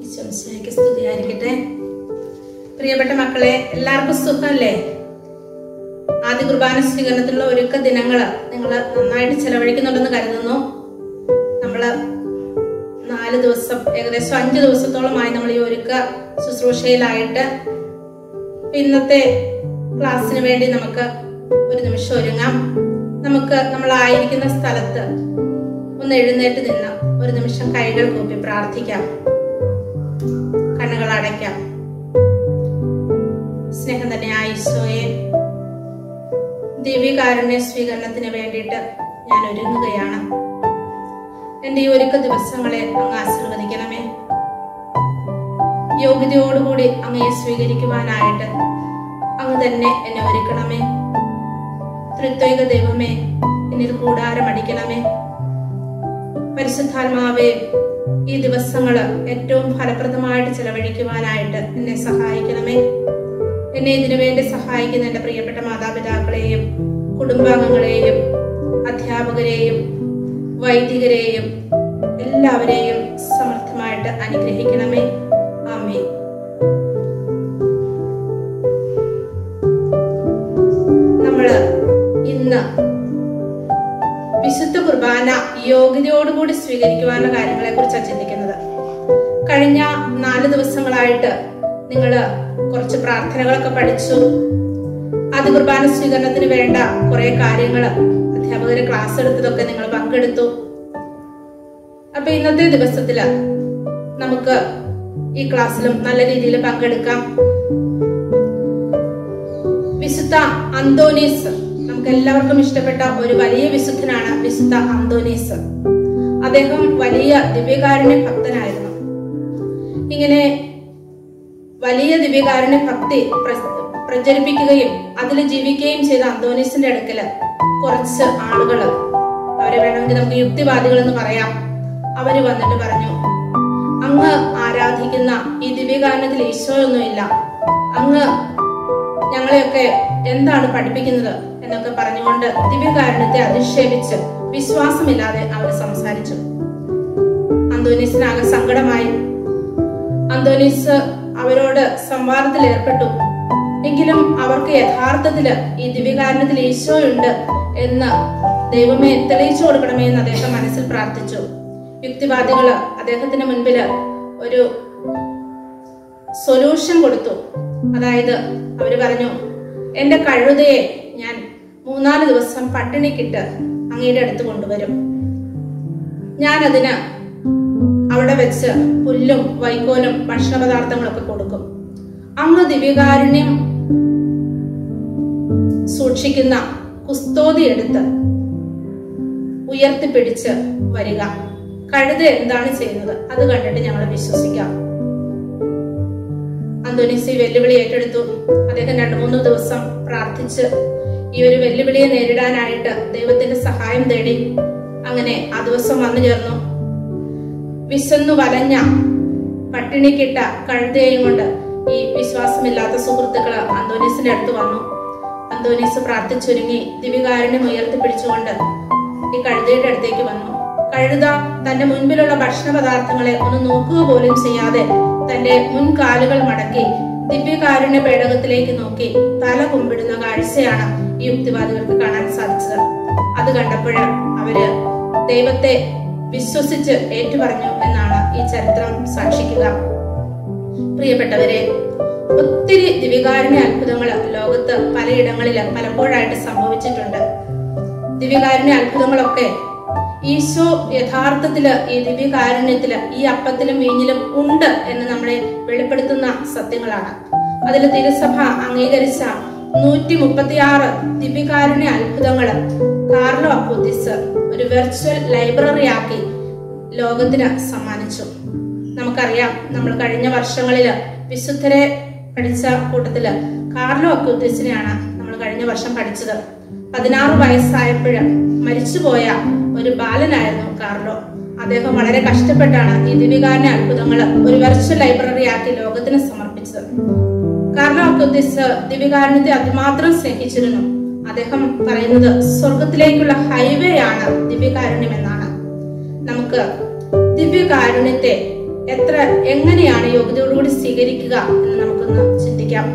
ഈശോമിശിഹായ്ക്ക് സ്തുതിയായിരിക്കട്ടെ പ്രിയപ്പെട്ട മക്കളെ എല്ലാവർക്കും സുഖമല്ലേ ആദ്യ കുർബാന സ്വീകരണത്തിലുള്ള ഒരുക്ക ദിനങ്ങള് നിങ്ങൾ നന്നായിട്ട് ചെലവഴിക്കുന്നുണ്ടെന്ന് കരുതുന്നു നമ്മള് നാല് ദിവസം ഏകദേശം അഞ്ച് ദിവസത്തോളമായി നമ്മൾ ഈ ഒരുക്ക ശുശ്രൂഷയിലായിട്ട് ഇന്നത്തെ ക്ലാസ്സിന് വേണ്ടി നമുക്ക് ഒരു നിമിഷം ഒരുങ്ങാം നമുക്ക് നമ്മളായിരിക്കുന്ന സ്ഥലത്ത് ഒന്ന് എഴുന്നേറ്റ് നിന്ന് ഒരു നിമിഷം കൈകൾ കൂപ്പി പ്രാർത്ഥിക്കാം കണ്ണുകൾ അടയ്ക്കാം സ്നേഹം തന്നെ ഈശോയെ ദിവ്യകാരുണ്യ സ്വീകരണത്തിന് വേണ്ടിയിട്ട് ഞാൻ ഒരുങ്ങുകയാണ് എന്റെ ഈ ഒരുക്ക ദിവസങ്ങളെ അങ്ങ് ആശീർവദിക്കണമേ യോഗ്യതയോടുകൂടി അങ്ങയെ സ്വീകരിക്കുവാനായിട്ട് അങ്ങ് തന്നെ എന്നെ ഒരുക്കണമേ ത്രിത്വൈക ദൈവമേ എന്നിൽ കൂടാരമടിക്കണമേ പരിശുദ്ധാത്മാവേ ഈ ദിവസങ്ങള് ഏറ്റവും ഫലപ്രദമായിട്ട് ചെലവഴിക്കുവാനായിട്ട് എന്നെ സഹായിക്കണമേ എന്നെ ഇതിനു വേണ്ടി സഹായിക്കുന്ന എന്റെ പ്രിയപ്പെട്ട മാതാപിതാക്കളെയും കുടുംബാംഗങ്ങളെയും അധ്യാപകരെയും വൈദികരെയും എല്ലാവരെയും സമർത്ഥമായിട്ട് അനുഗ്രഹിക്കണമേ ആമേ നമ്മള് ഇന്ന് വിശുദ്ധ കുർബാന യോഗ്യതയോടുകൂടി സ്വീകരിക്കുവാനുള്ള കാര്യങ്ങളെ കുറിച്ചാണ് ചിന്തിക്കുന്നത് കഴിഞ്ഞ നാല് ദിവസങ്ങളായിട്ട് നിങ്ങൾ കുറച്ച് പ്രാർത്ഥനകളൊക്കെ പഠിച്ചു ആദ്യ കുർബാന സ്വീകരണത്തിന് വേണ്ട കുറെ കാര്യങ്ങൾ അധ്യാപകര് ക്ലാസ് എടുത്തതൊക്കെ നിങ്ങൾ പങ്കെടുത്തു അപ്പൊ ഇന്നത്തെ ദിവസത്തില് നമുക്ക് ഈ ക്ലാസ്സിലും നല്ല രീതിയിൽ പങ്കെടുക്കാം വിശുദ്ധ അന്തോനീസ് നമുക്ക് എല്ലാവർക്കും ഇഷ്ടപ്പെട്ട ഒരു വലിയ വിശുദ്ധനാണ് വിശുദ്ധ അന്തോനീസ് അദ്ദേഹം വലിയ ദിവ്യകാരുണ്യ ഭക്തനായിരുന്നു ഇങ്ങനെ വലിയ ദിവ്യകാരുണ്യ ഭക്തി പ്ര- പ്രചരിപ്പിക്കുകയും അതിൽ ജീവിക്കുകയും ചെയ്ത അന്തോനീസിന്റെ അടുക്കല് കുറച്ച് ആളുകള് അവരെ വേണമെങ്കിൽ നമുക്ക് യുക്തിവാദികൾ എന്ന് പറയാം അവര് വന്നിട്ട് പറഞ്ഞു അങ്ങ് ആരാധിക്കുന്ന ഈ ദിവ്യകാരണത്തിൽ ഈശോയൊന്നുമില്ല അങ്ങ് ഞങ്ങളെയൊക്കെ എന്താണ് പഠിപ്പിക്കുന്നത് എന്നൊക്കെ പറഞ്ഞുകൊണ്ട് ദിവ്യകാരണത്തെ അധിക്ഷേപിച്ച് വിശ്വാസമില്ലാതെ അവർ സംസാരിച്ചു അന്തോനീസിനാകെ സങ്കടമായി അന്തോനീസ് അവരോട് സംവാദത്തിൽ ഏർപ്പെട്ടു എങ്കിലും അവർക്ക് യഥാർത്ഥത്തില് ഈ ദിവ്യകാരണത്തിൽ ഈശോയുണ്ട് എന്ന് ദൈവമേ തെളിയിച്ചു കൊടുക്കണമേ എന്ന് അദ്ദേഹം മനസ്സിൽ പ്രാർത്ഥിച്ചു യുക്തിവാദികള് അദ്ദേഹത്തിന്റെ മുൻപില് ഒരു സൊല്യൂഷൻ കൊടുത്തു അതായത് അവര് പറഞ്ഞു എന്റെ കഴുതയെ ഞാൻ മൂന്നാല് ദിവസം പട്ടിണിക്കിട്ട് അങ്ങയുടെ അടുത്ത് കൊണ്ടുവരും ഞാൻ അതിന് അവിടെ വെച്ച് പുല്ലും വൈക്കോലും ഭക്ഷണ പദാർത്ഥങ്ങളൊക്കെ കൊടുക്കും അങ്ങ് ദിവ്യകാരുണ്യം സൂക്ഷിക്കുന്ന കുസ്തോതി എടുത്ത് ഉയർത്തിപ്പിടിച്ച് വരിക കഴുത എന്താണ് ചെയ്യുന്നത് അത് കണ്ടിട്ട് ഞങ്ങൾ വിശ്വസിക്കാം അന്തോനീസ് ഈ വെല്ലുവിളി ഏറ്റെടുത്തു അദ്ദേഹം രണ്ടു മൂന്ന് ദിവസം പ്രാർത്ഥിച്ച് ഈ ഒരു വെല്ലുവിളിയെ നേരിടാനായിട്ട് ദൈവത്തിന്റെ സഹായം തേടി അങ്ങനെ ആ ദിവസം വന്നു ചേർന്നു വിശന്നു വലഞ്ഞ പട്ടിണിക്കിട്ട കഴുതയെയും കൊണ്ട് ഈ വിശ്വാസമില്ലാത്ത സുഹൃത്തുക്കള് അന്തോനീസിന്റെ അടുത്ത് വന്നു അന്തോനീസ് പ്രാർത്ഥിച്ചൊരുങ്ങി ദിവ്യകാരുണ്യം ഉയർത്തിപ്പിടിച്ചുകൊണ്ട് ഈ കഴുതയുടെ അടുത്തേക്ക് വന്നു കഴുത തന്റെ മുൻപിലുള്ള ഭക്ഷണ പദാർത്ഥങ്ങളെ ഒന്ന് നോക്കുക പോലും ചെയ്യാതെ തന്റെ മുൻകാലുകൾ മടക്കി ദിവ്യകാരുണ്യ പേടകത്തിലേക്ക് നോക്കി തല കുമ്പിടുന്ന കാഴ്ചയാണ് ഈ യുക്തിവാദികൾക്ക് കാണാൻ സാധിച്ചത് അത് കണ്ടപ്പോൾ അവര് ദൈവത്തെ വിശ്വസിച്ച് ഏറ്റുപറഞ്ഞു എന്നാണ് ഈ ചരിത്രം സാക്ഷിക്കുക പ്രിയപ്പെട്ടവരെ ഒത്തിരി ദിവ്യകാരുണ്യ അത്ഭുതങ്ങൾ ലോകത്ത് പലയിടങ്ങളിൽ പലപ്പോഴായിട്ട് സംഭവിച്ചിട്ടുണ്ട് ദിവ്യകാരുണ്യ അത്ഭുതങ്ങളൊക്കെ ഈശോ യഥാർത്ഥത്തില് ഈ ദിവ്യകാരുണ്യത്തില് ഈ അപ്പത്തിലും വീഞ്ഞിലും ഉണ്ട് എന്ന് നമ്മളെ വെളിപ്പെടുത്തുന്ന സത്യങ്ങളാണ് അതിൽ തിരുസഭ അംഗീകരിച്ച നൂറ്റി മുപ്പത്തിയാറ് ദിവ്യകാരുണ്യ അത്ഭുതങ്ങള് കാർലോ അപ്പൂത്തിസ് ഒരു വെർച്വൽ ലൈബ്രറി ആക്കി ലോകത്തിന് സമ്മാനിച്ചു നമുക്കറിയാം നമ്മൾ കഴിഞ്ഞ വർഷങ്ങളില് വിശുദ്ധരെ പഠിച്ച കൂട്ടത്തില് കാർലോ അക്യൂത്തിസിനെയാണ് നമ്മൾ കഴിഞ്ഞ വർഷം പഠിച്ചത് പതിനാറ് വയസ്സായപ്പോഴ് മരിച്ചുപോയ ഒരു ബാലനായിരുന്നു കാർലോ അദ്ദേഹം വളരെ കഷ്ടപ്പെട്ടാണ് ഈ ദിവ്യകാരുണ്യ അത്ഭുതങ്ങൾ ഒരു വെർച്വൽ ലൈബ്രറി ആക്കി ലോകത്തിന് സമർപ്പിച്ചത് കാർലോ അക്യൂത്തിസ് ദിവ്യകാരുണ്യത്തെ അതിമാത്രം സ്നേഹിച്ചിരുന്നു അദ്ദേഹം പറയുന്നത് സ്വർഗത്തിലേക്കുള്ള ഹൈവേ ആണ് ദിവ്യകാരുണ്യം എന്നാണ് നമുക്ക് ദിവ്യകാരുണ്യത്തെ എത്ര എങ്ങനെയാണ് യോഗ്യതയോടുകൂടി സ്വീകരിക്കുക എന്ന് നമുക്കൊന്ന് ചിന്തിക്കാം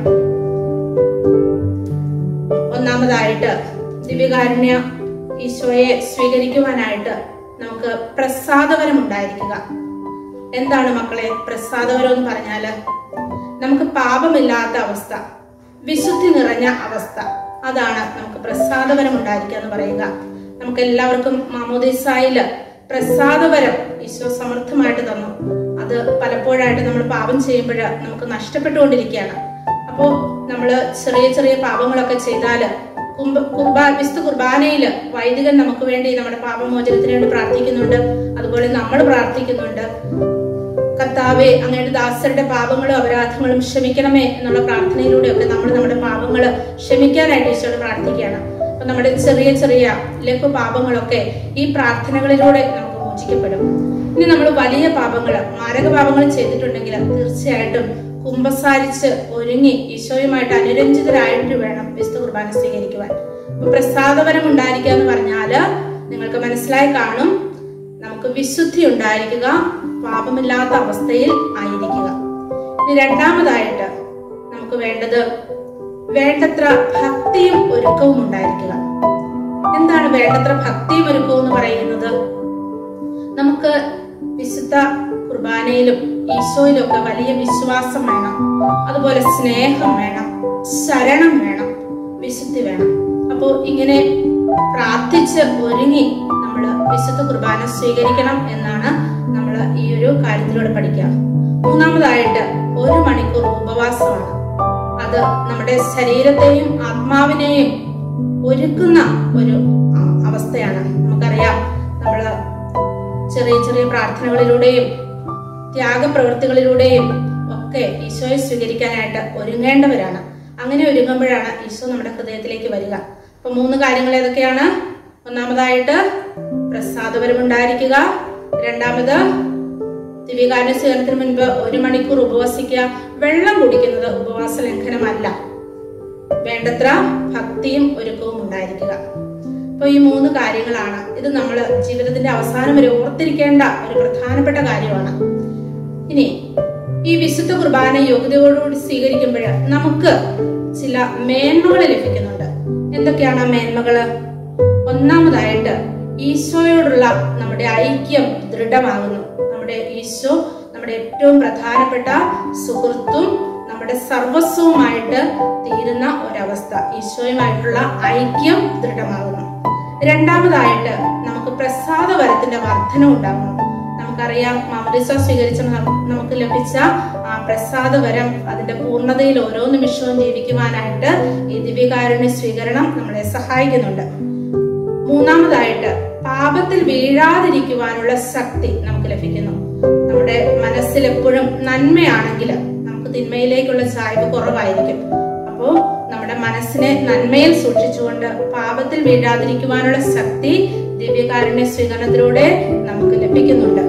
ഒന്നാമതായിട്ട് ദിവ്യകാരുണ്യ ഈശോയെ സ്വീകരിക്കുവാനായിട്ട് നമുക്ക് പ്രസാദവരം ഉണ്ടായിരിക്കുക എന്താണ് മക്കളെ പ്രസാദവരം എന്ന് പറഞ്ഞാല് നമുക്ക് പാപമില്ലാത്ത അവസ്ഥ വിശുദ്ധി നിറഞ്ഞ അവസ്ഥ അതാണ് നമുക്ക് പ്രസാദവരം ഉണ്ടായിരിക്കുക എന്ന് പറയുക നമുക്ക് എല്ലാവർക്കും മാമോദിസായില് പ്രസാദവരം ഈശോ സമർത്ഥമായിട്ട് തന്നു അത് പലപ്പോഴായിട്ട് നമ്മൾ പാപം ചെയ്യുമ്പോൾ നമുക്ക് നഷ്ടപ്പെട്ടുകൊണ്ടിരിക്കുകയാണ് അപ്പോൾ നമ്മൾ ചെറിയ ചെറിയ പാപങ്ങളൊക്കെ ചെയ്താല് കുംഭ കുർബാ വിശുദ്ധ കുർബാനയില് വൈദികൻ നമുക്ക് വേണ്ടി നമ്മുടെ പാപമോചനത്തിന് വേണ്ടി പ്രാർത്ഥിക്കുന്നുണ്ട് അതുപോലെ നമ്മൾ പ്രാർത്ഥിക്കുന്നുണ്ട് കർത്താവെ അങ്ങയുടെ ദാസരുടെ പാപങ്ങളും അപരാധങ്ങളും ക്ഷമിക്കണമേ എന്നുള്ള പ്രാർത്ഥനയിലൂടെയൊക്കെ നമ്മൾ നമ്മുടെ പാപങ്ങൾ ക്ഷമിക്കാനായിട്ട് ഈശോയോട് പ്രാർത്ഥിക്കുകയാണ് അപ്പൊ നമ്മുടെ ചെറിയ ചെറിയ ലഘു പാപങ്ങളൊക്കെ ഈ പ്രാർത്ഥനകളിലൂടെ നമുക്ക് മോചിക്കപ്പെടും ഇനി നമ്മൾ വലിയ പാപങ്ങൾ മാരക പാപങ്ങൾ ചെയ്തിട്ടുണ്ടെങ്കിൽ തീർച്ചയായിട്ടും കുമ്പസാരിച്ച് ഒരുങ്ങി ഈശോയുമായിട്ട് അനുരഞ്ജിതരായിട്ട് വേണം വിശുദ്ധ കുർബാന സ്വീകരിക്കുവാൻ അപ്പൊ പ്രസാദപരം ഉണ്ടായിരിക്കുക എന്ന് പറഞ്ഞാല് നിങ്ങൾക്ക് മനസ്സിലായി കാണും നമുക്ക് വിശുദ്ധി ഉണ്ടായിരിക്കുക പാപമില്ലാത്ത അവസ്ഥയിൽ ആയിരിക്കുക ഇനി രണ്ടാമതായിട്ട് നമുക്ക് വേണ്ടത് വേണ്ടത്ര ഭക്തിയും ഒരുക്കവും ഉണ്ടായിരിക്കുക എന്താണ് വേണ്ടത്ര ഭക്തിയും ഒരുക്കവും എന്ന് പറയുന്നത് നമുക്ക് വിശുദ്ധ കുർബാനയിലും ഈശോയിലും ഒക്കെ വലിയ വിശ്വാസം വേണം അതുപോലെ സ്നേഹം വേണം ശരണം വേണം വിശുദ്ധി വേണം അപ്പോ ഇങ്ങനെ പ്രാർത്ഥിച്ച് ഒരുങ്ങി നമ്മൾ വിശുദ്ധ കുർബാന സ്വീകരിക്കണം എന്നാണ് നമ്മൾ ഈ ഒരു കാര്യത്തിലൂടെ പഠിക്കുക മൂന്നാമതായിട്ട് ഒരു മണിക്കൂർ ഉപവാസമാണ് അത് നമ്മുടെ ശരീരത്തെയും ആത്മാവിനെയും ഒരുക്കുന്ന ഒരു ആ, അവസ്ഥയാണ് നമുക്കറിയാം നമ്മള് ചെറിയ ചെറിയ പ്രാർത്ഥനകളിലൂടെയും ത്യാഗപ്രവൃത്തികളിലൂടെയും ഒക്കെ ഈശോയെ സ്വീകരിക്കാനായിട്ട് ഒരുങ്ങേണ്ടവരാണ് അങ്ങനെ ഒരുങ്ങുമ്പോഴാണ് ഈശോ നമ്മുടെ ഹൃദയത്തിലേക്ക് വരിക അപ്പൊ മൂന്ന് കാര്യങ്ങൾ ഏതൊക്കെയാണ് ഒന്നാമതായിട്ട് പ്രസാദപരം ഉണ്ടായിരിക്കുക രണ്ടാമത് ദിവ്യകാരുണ്യ സ്വീകരണത്തിന് മുൻപ് ഒരു മണിക്കൂർ ഉപവസിക്കുക വെള്ളം കുടിക്കുന്നത് ഉപവാസ ലംഘനമല്ല വേണ്ടത്ര ഭക്തിയും ഒരുക്കവും ഉണ്ടായിരിക്കുക അപ്പൊ ഈ മൂന്ന് കാര്യങ്ങളാണ് ഇത് നമ്മൾ ജീവിതത്തിന്റെ അവസാനം വരെ ഓർത്തിരിക്കേണ്ട ഒരു പ്രധാനപ്പെട്ട കാര്യമാണ് ഇനി ഈ വിശുദ്ധ കുർബാന യോഗ്യതയോടുകൂടി സ്വീകരിക്കുമ്പോൾ നമുക്ക് ചില മേന്മകൾ ലഭിക്കുന്നുണ്ട് എന്തൊക്കെയാണ് ആ മേന്മകള് ഒന്നാമതായിട്ട് ഈശോയോടുള്ള നമ്മുടെ ഐക്യം ദൃഢമാകുന്നു നമ്മുടെ ഈശോ നമ്മുടെ ഏറ്റവും പ്രധാനപ്പെട്ട സുഹൃത്തും നമ്മുടെ സർവസ്വവുമായിട്ട് തീരുന്ന ഒരവസ്ഥ ഈശോയുമായിട്ടുള്ള ഐക്യം ദൃഢമാകുന്നു രണ്ടാമതായിട്ട് നമുക്ക് പ്രസാദവരത്തിന്റെ വർധന ഉണ്ടാകുന്നു നമുക്കറിയാം മാമരിസ സ്വീകരിച്ച നം- നമുക്ക് ലഭിച്ച ആ പ്രസാദവരം അതിന്റെ പൂർണ്ണതയിൽ ഓരോ നിമിഷവും ജീവിക്കുവാനായിട്ട് ഈ ദിവ്യകാരുണ്യ സ്വീകരണം നമ്മളെ സഹായിക്കുന്നുണ്ട് മൂന്നാമതായിട്ട് പാപത്തിൽ വീഴാതിരിക്കുവാനുള്ള ശക്തി നമുക്ക് ലഭിക്കുന്നു നമ്മുടെ മനസ്സിൽ എപ്പോഴും നന്മയാണെങ്കിൽ നമുക്ക് തിന്മയിലേക്കുള്ള ചായ്വ് കുറവായിരിക്കും അപ്പോ നമ്മുടെ മനസ്സിനെ നന്മയിൽ സൂക്ഷിച്ചുകൊണ്ട് പാപത്തിൽ വീഴാതിരിക്കുവാനുള്ള ശക്തി ദിവ്യകാരുണ്യ സ്വീകരണത്തിലൂടെ നമുക്ക് ലഭിക്കുന്നുണ്ട്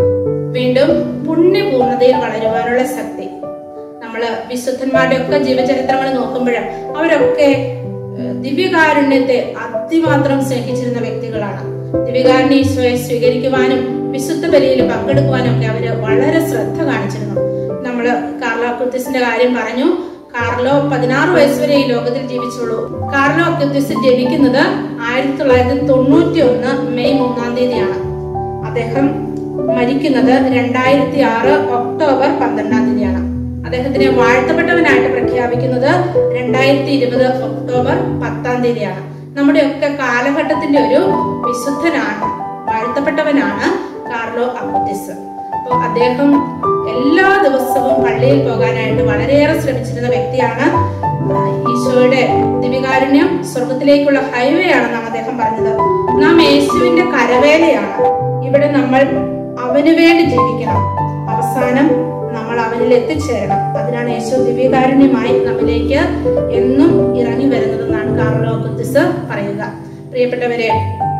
വീണ്ടും പുണ്യപൂർണതയിൽ വളരുവാനുള്ള ശക്തി നമ്മള് വിശുദ്ധന്മാരുടെ ഒക്കെ ജീവചരിത്രങ്ങൾ നോക്കുമ്പോൾ അവരൊക്കെ ഏഹ്, ദിവ്യകാരുണ്യത്തെ അതിമാത്രം സ്നേഹിച്ചിരുന്ന വ്യക്തികളാണ് ദിവ്യകാരുണ്യ ഈശോയെ സ്വീകരിക്കുവാനും വിശുദ്ധ ബലിയിൽ പങ്കെടുക്കുവാനും ഒക്കെ അവര് വളരെ ശ്രദ്ധ കാണിച്ചിരുന്നു നമ്മള് കാർലോ കുത്തിസിന്റെ കാര്യം പറഞ്ഞു കാർലോ പതിനാറ് വയസ്സ് വരെ ഈ ലോകത്തിൽ ജീവിച്ചുള്ളൂ കാർലോ കുത്തിസ് ജനിക്കുന്നത് ആയിരത്തി തൊള്ളായിരത്തി തൊണ്ണൂറ്റി ഒന്ന് മെയ് മൂന്നാം തീയതിയാണ് അദ്ദേഹം മരിക്കുന്നത് രണ്ടായിരത്തി ആറ് ഒക്ടോബർ പന്ത്രണ്ടാം തീയതിയാണ് അദ്ദേഹത്തിനെ വാഴ്ത്തപ്പെട്ടവനായിട്ട് പ്രഖ്യാപിക്കുന്നത് രണ്ടായിരത്തി ഇരുപത് ഒക്ടോബർ പത്താം തീയതിയാണ് നമ്മുടെയൊക്കെ കാലഘട്ടത്തിന്റെ ഒരു വിശുദ്ധനാണ് വാഴ്ത്തപ്പെട്ടവനാണ് കാർലോ അബുദ്ദിസ് അപ്പോൾ അദ്ദേഹം എല്ലാ ദിവസവും പള്ളിയിൽ പോകാനായിട്ട് വളരെയേറെ ശ്രമിച്ചിരുന്ന വ്യക്തിയാണ് ആ, ഈശോയുടെ ദിവ്യകാരുണ്യം സ്വർഗത്തിലേക്കുള്ള ഹൈവേ ആണെന്നാണ് അദ്ദേഹം പറഞ്ഞത് നാം യേശുവിന്റെ കരവേലയാണ് ഇവിടെ നമ്മൾ അവന് വേണ്ടി ജീവിക്കണം അവസാനം നമ്മൾ അവനിൽ എത്തിച്ചേരണം അതിനാണ് യേശു ദിവ്യകാരുണ്യമായി നമ്മിലേക്ക് എന്നും ഇറങ്ങി വരുന്നതെന്നാണ് കാർലോ കുത്തിസ് പറയുക പ്രിയപ്പെട്ടവരെ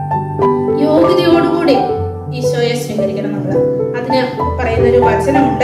യോഗ്യതയോടുകൂടി ഈശോയെ സ്വീകരിക്കണം നമ്മൾ അതിന് പറയുന്ന ഒരു വചനമുണ്ട്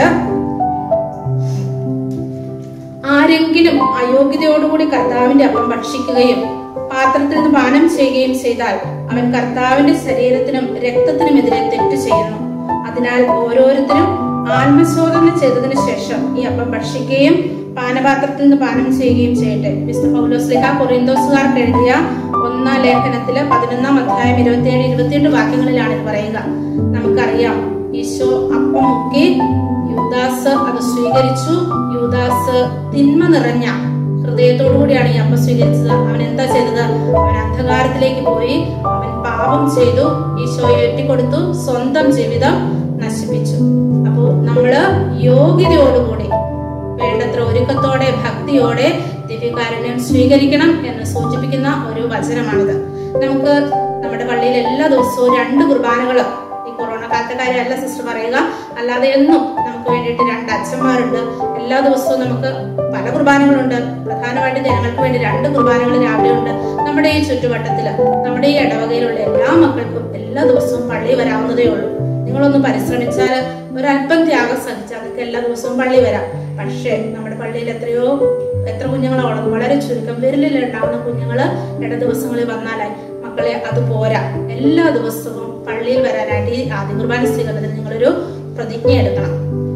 ആരെങ്കിലും അയോഗ്യതയോടുകൂടി കർത്താവിന്റെ അപ്പം ഭക്ഷിക്കുകയും പാത്രത്തിൽ നിന്ന് പാനം ചെയ്യുകയും ചെയ്താൽ അവൻ കർത്താവിന്റെ ശരീരത്തിനും രക്തത്തിനുമെതിരെ തെറ്റ് ചെയ്യുന്നു അതിനാൽ ഓരോരുത്തരും ആത്മശോധന ചെയ്തതിനു ശേഷം ഈ അപ്പം ഭക്ഷിക്കുകയും പാനപാത്രത്തിൽ നിന്ന് പാനം ചെയ്യുകയും ചെയ്യട്ടെ വിശുദ്ധ പൗലോസ്ലിഹ കൊറിന്തോസുകാർക്ക് എഴുതിയ ഒന്നാം ലേഖനത്തില് പതിനൊന്നാം അധ്യായം ഇരുപത്തിയേഴ് ഇരുപത്തിയെട്ട് വാക്യങ്ങളിലാണ് ഇത് പറയുക നമുക്കറിയാം ഈശോ അപ്പം മുക്കി യൂദാസ് അത് സ്വീകരിച്ചു യൂദാസ് തിന്മ നിറഞ്ഞ ഹൃദയത്തോടു കൂടിയാണ് ഈ അപ്പം സ്വീകരിച്ചത് അവൻ എന്താ ചെയ്തത് അവൻ അന്ധകാരത്തിലേക്ക് പോയി അവൻ പാപം ചെയ്തു ഈശോയെ ഒറ്റിക്കൊടുത്തു സ്വന്തം ജീവിതം നശിപ്പിച്ചു അപ്പോ നമ്മള് യോഗ്യതയോടുകൂടി വേണ്ടത്ര ഒരുക്കത്തോടെ ഭക്തിയോടെ ദിവ്യകാരുണ്യം സ്വീകരിക്കണം എന്ന് സൂചിപ്പിക്കുന്ന ഒരു വചനമാണിത് നമുക്ക് നമ്മുടെ പള്ളിയിൽ എല്ലാ ദിവസവും രണ്ട് കുർബാനകൾ ഈ കൊറോണ കാലത്തെ കാര്യമല്ല സിസ്റ്റർ പറയുക അല്ലാതെ എന്നും നമുക്ക് വേണ്ടിയിട്ട് രണ്ട് അച്ഛന്മാരുണ്ട് എല്ലാ ദിവസവും നമുക്ക് പല കുർബാനകളുണ്ട് പ്രധാനമായിട്ടും ജനങ്ങൾക്ക് വേണ്ടി രണ്ട് കുർബാനകൾ രാവിലെ ഉണ്ട് നമ്മുടെ ഈ ചുറ്റുവട്ടത്തില് നമ്മുടെ ഈ ഇടവകയിലുള്ള എല്ലാ മക്കൾക്കും എല്ലാ ദിവസവും പള്ളി വരാവുന്നതേ ഉള്ളൂ നിങ്ങളൊന്ന് പരിശ്രമിച്ചാൽ ഒരല്പം ത്യാഗം സഹിച്ചാൽ നിങ്ങൾക്ക് എല്ലാ ദിവസവും പള്ളി വരാം പക്ഷേ നമ്മുടെ പള്ളിയിൽ എത്രയോ എത്ര കുഞ്ഞുങ്ങളോളം വളരെ ചുരുക്കം വിരലിൽ ഉണ്ടാവുന്ന കുഞ്ഞുങ്ങള് ഇട ദിവസങ്ങളിൽ വന്നാലായി മക്കളെ അത് പോരാ എല്ലാ ദിവസവും പള്ളിയിൽ വരാനായിട്ട് ഈ ആദ്യ കുർബാന സ്വീകരണത്തിന് നിങ്ങളൊരു പ്രതിജ്ഞ എടുക്കണം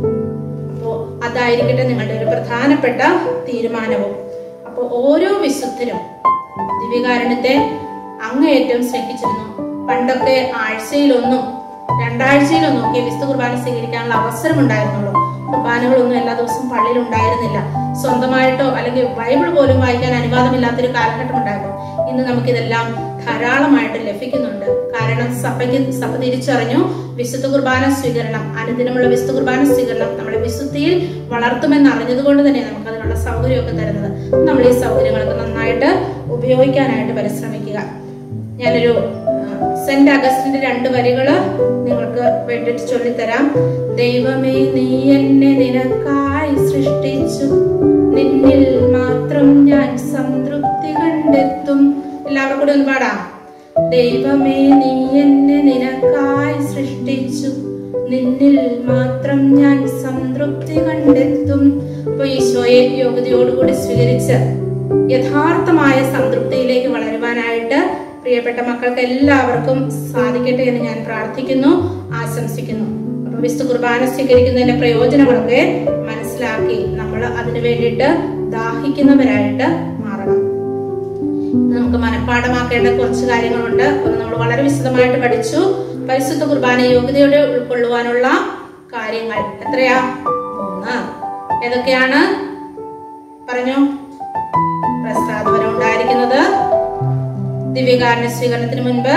അപ്പോ അതായിരിക്കട്ടെ നിങ്ങളുടെ ഒരു പ്രധാനപ്പെട്ട തീരുമാനവും അപ്പോൾ ഓരോ വിശുദ്ധരും ദിവ്യകാരുണ്യത്തെ അങ്ങേയറ്റം സ്നേഹിച്ചിരുന്നു പണ്ടൊക്കെ ആഴ്ചയിലൊന്നും രണ്ടാഴ്ചയിലൊന്നും ഒക്കെ വിശുദ്ധ കുർബാന സ്വീകരിക്കാനുള്ള അവസരം ഉണ്ടായിരുന്നുള്ളൂ കുർബാനകളൊന്നും എല്ലാ ദിവസവും പള്ളിയിൽ ഉണ്ടായിരുന്നില്ല സ്വന്തമായിട്ടോ അല്ലെങ്കിൽ ബൈബിൾ പോലും വായിക്കാൻ അനുവാദമില്ലാത്തൊരു കാലഘട്ടം ഉണ്ടായിരുന്നു ഇന്ന് നമുക്കിതെല്ലാം ധാരാളമായിട്ട് ലഭിക്കുന്നുണ്ട് കാരണം സഭയ്ക്ക് സഭ തിരിച്ചറിഞ്ഞു വിശുദ്ധ കുർബാന സ്വീകരണം അനുദിനമുള്ള വിശുദ്ധ കുർബാന സ്വീകരണം നമ്മളെ വിശുദ്ധിയിൽ വളർത്തുമെന്ന് അറിഞ്ഞതുകൊണ്ട് തന്നെ നമുക്ക് അതിനുള്ള സൗകര്യമൊക്കെ തരുന്നത് നമ്മൾ ഈ സൗകര്യങ്ങളൊക്കെ നന്നായിട്ട് ഉപയോഗിക്കാനായിട്ട് പരിശ്രമിക്കുക ഞാനൊരു ആ, സെന്റ് അഗസ്റ്റിന്റെ രണ്ട് വരികള് നിങ്ങൾക്ക് വേണ്ടിയിട്ട് ചൊല്ലിത്തരാം ദൈവമേ നീ എന്നെ നിനക്കായി സൃഷ്ടിച്ചു നിന്നിൽ മാത്രം ഞാൻ സംതൃപ്തി കണ്ടെത്തും എല്ലാവർക്കും കൂടി ഒന്ന് പാടാം ദൈവമേ നീ എന്നെ നിനക്കായി സൃഷ്ടിച്ചു നിന്നിൽ മാത്രം ഞാൻ സംതൃപ്തി കണ്ടെത്തും അപ്പൊ ഈശോയെ യോഗ്യതയോടുകൂടി സ്വീകരിച്ച് യഥാർത്ഥമായ സംതൃപ്തിയിലേക്ക് വളരുവാനായിട്ട് പ്രിയപ്പെട്ട മക്കൾക്ക് എല്ലാവർക്കും സാധിക്കട്ടെ എന്ന് ഞാൻ പ്രാർത്ഥിക്കുന്നു ആശംസിക്കുന്നു അപ്പൊ വിശുദ്ധ കുർബാന സ്വീകരിക്കുന്നതിന്റെ പ്രയോജനങ്ങളൊക്കെ മനസ്സിലാക്കി നമ്മൾ അതിനു വേണ്ടിയിട്ട് ദാഹിക്കുന്നവരായിട്ട് മാറണം ഇന്ന് നമുക്ക് മനഃപ്പാഠമാക്കേണ്ട കുറച്ച് കാര്യങ്ങളുണ്ട് ഒന്ന് നമ്മൾ വളരെ വിശദമായിട്ട് പഠിച്ചു പരിശുദ്ധ കുർബാന യോഗ്യതയോടെ ഉൾക്കൊള്ളുവാനുള്ള കാര്യങ്ങൾ എത്രയാ മൂന്ന് ഏതൊക്കെയാണ് പറഞ്ഞു പ്രസാദവരം ഉണ്ടായിരിക്കുന്നത് ദിവ്യകാരുണ്യ സ്വീകരണത്തിന് മുൻപ്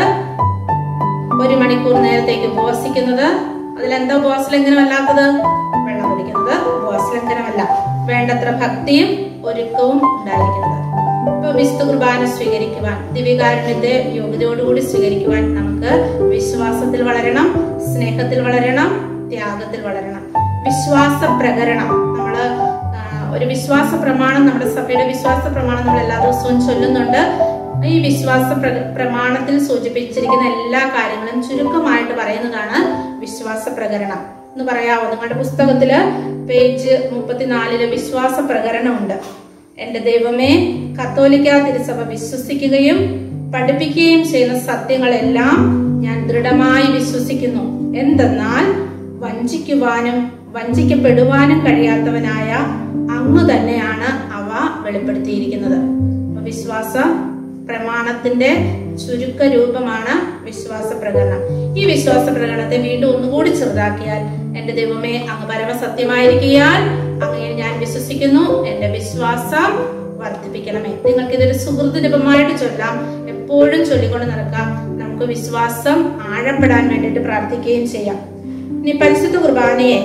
ഒരു മണിക്കൂർ നേരത്തേക്ക് ഉപവസിക്കുന്നത് അതിലെന്താ ഉപവാസലംഘനമല്ലാത്തത് വെള്ളം കുടിക്കുന്നത് ഉപവാസലംഘനമല്ല വേണ്ടത്ര ഭക്തിയും ഒരുക്കവും ഉണ്ടായിരിക്കുന്നത് ഇപ്പൊ വിശുദ്ധ കുർബാന സ്വീകരിക്കുവാൻ ദിവ്യകാരുണ്യത്തെ യോഗ്യതയോടുകൂടി സ്വീകരിക്കുവാൻ നമുക്ക് വിശ്വാസത്തിൽ വളരണം സ്നേഹത്തിൽ വളരണം ത്യാഗത്തിൽ വളരണം വിശ്വാസ പ്രകരണം നമ്മള് ആ, ഒരു വിശ്വാസ പ്രമാണം നമ്മുടെ സഭയുടെ വിശ്വാസ പ്രമാണം നമ്മൾ എല്ലാ ദിവസവും ചൊല്ലുന്നുണ്ട് ഈ വിശ്വാസ പ്ര- പ്രമാണത്തിൽ സൂചിപ്പിച്ചിരിക്കുന്ന എല്ലാ കാര്യങ്ങളും ചുരുക്കമായിട്ട് പറയുന്നതാണ് വിശ്വാസ പ്രകരണം എന്ന് പറയാവോ നിങ്ങളുടെ പുസ്തകത്തില് പേജ് മുപ്പത്തിനാലില് വിശ്വാസ പ്രകരണമുണ്ട് എന്റെ ദൈവമേ കത്തോലിക്ക തിരുസഭ വിശ്വസിക്കുകയും പഠിപ്പിക്കുകയും ചെയ്യുന്ന സത്യങ്ങളെല്ലാം ഞാൻ ദൃഢമായി വിശ്വസിക്കുന്നു എന്തെന്നാൽ വഞ്ചിക്കുവാനും വഞ്ചിക്കപ്പെടുവാനും കഴിയാത്തവനായ അങ്ങ് തന്നെയാണ് അവ വെളിപ്പെടുത്തിയിരിക്കുന്നത് അപ്പൊ വിശ്വാസ പ്രമാണത്തിന്റെ ചുരുക്ക രൂപമാണ് വിശ്വാസ പ്രകടനം ഈ വിശ്വാസ പ്രകടനത്തെ വീണ്ടും ഒന്നുകൂടി ചെറുതാക്കിയാൽ എന്റെ ദൈവമേ അങ്ങ് പരമസത്യമായിരിക്കിയാൽ അങ്ങയെ ഞാൻ വിശ്വസിക്കുന്നു എന്റെ വിശ്വാസം വർദ്ധിപ്പിക്കണമേ നിങ്ങൾക്ക് ഇതൊരു സുഹൃത്ത് രൂപമായിട്ട് ചൊല്ലാം എപ്പോഴും ചൊല്ലിക്കൊണ്ട് നടക്കാം നമുക്ക് വിശ്വാസം ആഴപ്പെടാൻ വേണ്ടിയിട്ട് പ്രാർത്ഥിക്കുകയും ചെയ്യാം ഇനി പരിശുദ്ധ കുർബാനയെ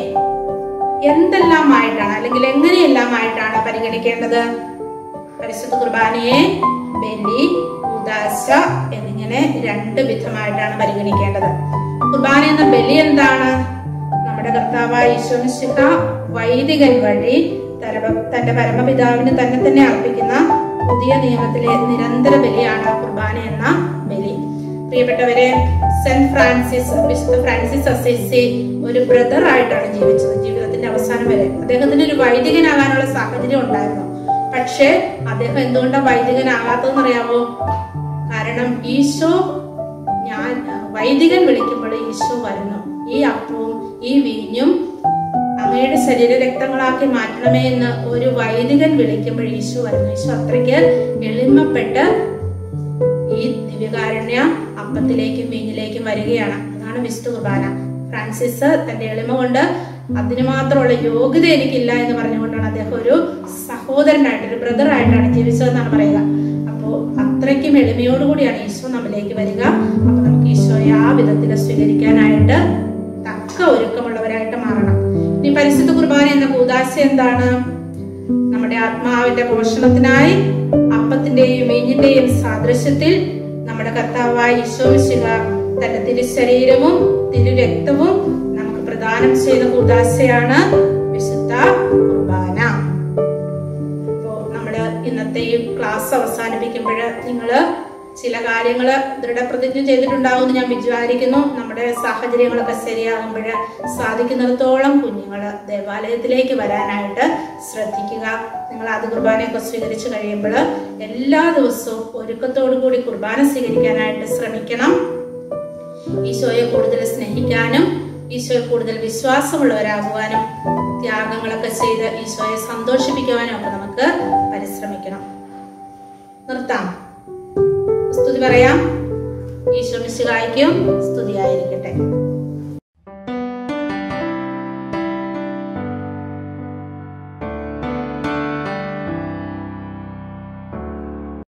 എന്തെല്ലാമായിട്ടാണ് അല്ലെങ്കിൽ എങ്ങനെയെല്ലാമായിട്ടാണ് പരിഗണിക്കേണ്ടത് പരിശുദ്ധ കുർബാനയെ ബലി ഉദാശ എന്നിങ്ങനെ രണ്ട് വിധമായിട്ടാണ് പരിഗണിക്കേണ്ടത് കുർബാന എന്ന ബലി എന്താണ് നമ്മുടെ കർത്താവായ ഈശോമിശിഹ വൈദികൻ വഴി തര- തന്റെ പരമപിതാവിന് തന്നെ തന്നെ അർപ്പിക്കുന്ന പുതിയ നിയമത്തിലെ നിരന്തര ബലിയാണ് കുർബാന എന്ന ബലി പ്രിയപ്പെട്ടവരെ സെന്റ് ഫ്രാൻസിസ് വിശുദ്ധ ഫ്രാൻസിസ് അസീസി ഒരു ബ്രദർ ആയിട്ടാണ് ജീവിച്ചത് ജീവിതത്തിന്റെ അവസാനം വരെ അദ്ദേഹത്തിന് ഒരു വൈദികനാകാനുള്ള സാഹചര്യം ഉണ്ടായിരുന്നു പക്ഷേ അദ്ദേഹം എന്തുകൊണ്ടാണ് വൈദികനാകാത്തതെന്ന് അറിയാമോ കാരണം ഈശോ ഞാൻ വൈദികൻ വിളിക്കുമ്പോൾ ഈശോ വരുന്നു ഈ അപ്പവും ഈ വീഞ്ഞും അങ്ങയുടെ ശരീര രക്തങ്ങളാക്കി മാറ്റണമേ എന്ന് ഒരു വൈദികൻ വിളിക്കുമ്പോൾ ഈശോ വരുന്നു ഈശോ അത്രയ്ക്ക് എളിമപ്പെട്ട് ഈ ദിവ്യകാരുണ്യ അപ്പത്തിലേക്കും വീഞ്ഞിലേക്കും വരികയാണ് അതാണ് വിശുദ്ധ കുർബാന ഫ്രാൻസിസ് തന്റെ എളിമ കൊണ്ട് അതിന് മാത്രമുള്ള യോഗ്യത എനിക്കില്ല എന്ന് പറഞ്ഞുകൊണ്ടാണ് അദ്ദേഹം ഒരു സഹോദരനായിട്ട് ഒരു ബ്രദർ ആയിട്ടാണ് ജീവിച്ചതെന്നാണ് പറയുക അപ്പോൾ അത്രയ്ക്കും എളിമയോടുകൂടിയാണ് ഈശോ നമ്മിലേക്ക് വരിക അപ്പൊ നമുക്ക് ഈശോയെ ആ വിധത്തിൽ സ്വീകരിക്കാനായിട്ട് തക്ക ഒരുക്കമുള്ളവരായിട്ട് മാറണം ഇനി പരിശുദ്ധ കുർബാന എന്ന കൂതാശ എന്താണ് നമ്മുടെ ആത്മാവിന്റെ പോഷണത്തിനായി അപ്പത്തിന്റെയും വീഞ്ഞിന്റെയും സാദൃശ്യത്തിൽ നമ്മുടെ കർത്താവായ ഈശോമിശിക തന്റെ തിരുശരീരവും തിരുരക്തവും നമുക്ക് പ്രദാനം ചെയ്ത കൂതാശയാണ് വിശുദ്ധ കുർബാന അപ്പോ നമ്മള് ഇന്നത്തെ ഈ ക്ലാസ് അവസാനിപ്പിക്കുമ്പോൾ നിങ്ങള് ചില കാര്യങ്ങൾ ദൃഢപ്രതിജ്ഞ ചെയ്തിട്ടുണ്ടാവുമെന്ന് ഞാൻ വിചാരിക്കുന്നു നമ്മുടെ സാഹചര്യങ്ങളൊക്കെ ശരിയാകുമ്പോൾ സാധിക്കുന്നിടത്തോളം കുഞ്ഞുങ്ങൾ ദേവാലയത്തിലേക്ക് വരാനായിട്ട് ശ്രദ്ധിക്കുക നിങ്ങൾ അത് കുർബാനയൊക്കെ സ്വീകരിച്ചു കഴിയുമ്പോൾ എല്ലാ ദിവസവും ഒരുക്കത്തോടു കൂടി കുർബാന സ്വീകരിക്കാനായിട്ട് ശ്രമിക്കണം ഈശോയെ കൂടുതൽ സ്നേഹിക്കാനും ഈശോയെ കൂടുതൽ വിശ്വാസമുള്ളവരാകുവാനും ത്യാഗങ്ങളൊക്കെ ചെയ്ത് ഈശോയെ സന്തോഷിപ്പിക്കുവാനും ഒക്കെ നമുക്ക് പരിശ്രമിക്കണം നിർത്താം സ്തുതി പറയാം ഈശോ മിശിഹായിക്കും സ്തുതിയായിരിക്കട്ടെ